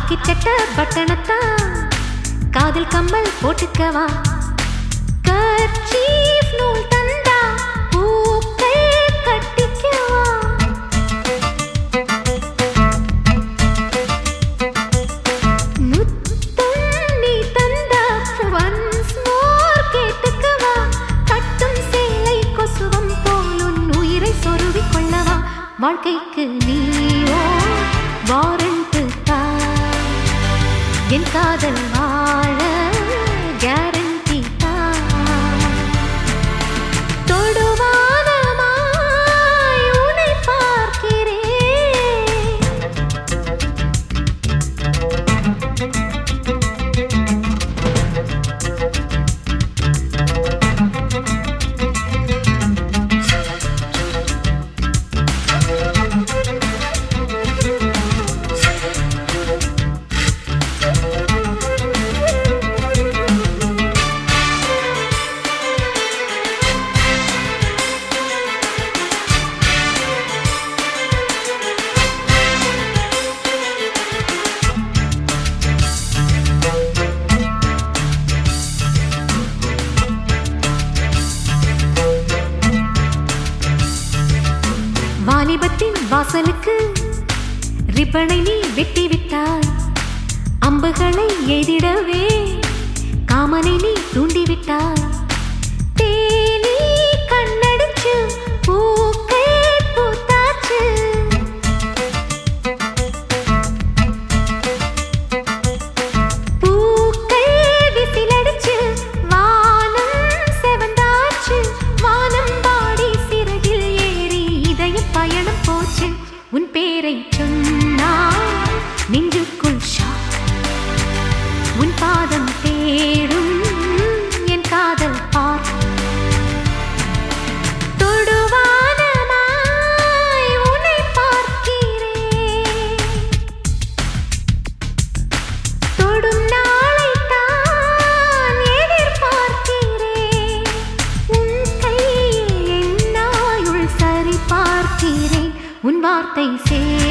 காக்கி சட்ட பட்டணத்தான் காதில் கம்மல் போட்டுக்கவா கர்ச்சீஃப் நூல் தந்தா பூக்கள் கட்டிக்கவா முத்தம் நீ தந்தா once more கேட்டுக்கவா கட்டும் சேலை கொசுவம் போல் உன் உயிரை சொருவிக் கொள்ளவா வாழ்க்கைக்கு நீயோ வாரண்ட் தா என் காதல் வாழ கேரண்டி தா தொடுவானமாய் உன்னை பார்க்கிறேன் வாலிபத்தின் வாசலுக்கு ரிப்பனை நீ வெட்டி விட்டாய் அம்புகளை எதிடவே காமனை நீ தூண்டிவிட்டாய் தேனி கண்ணடிச்சு பூக்கள் பூத்தாச்சு பூக்கள் விசிலடிச்சு வானம் செவந்தாச்சு வானம் பாடி சிறகில் ஏறி இதயம் பயணம் போச்சு உன் பேரை சொன்னால் நெஞ்சுக்குள் ஷாக் உன் பாதம் தேடும் என் காதல் பார் தொடுவானமாய் உன்னை பார்க்கிறேன் தொடும் நாளைத்தான் எதிர்பார்க்கிறேன் உன் கையில் என் நாயுள் சரி பார்க்கிறேன் உன் வார்த்தை சே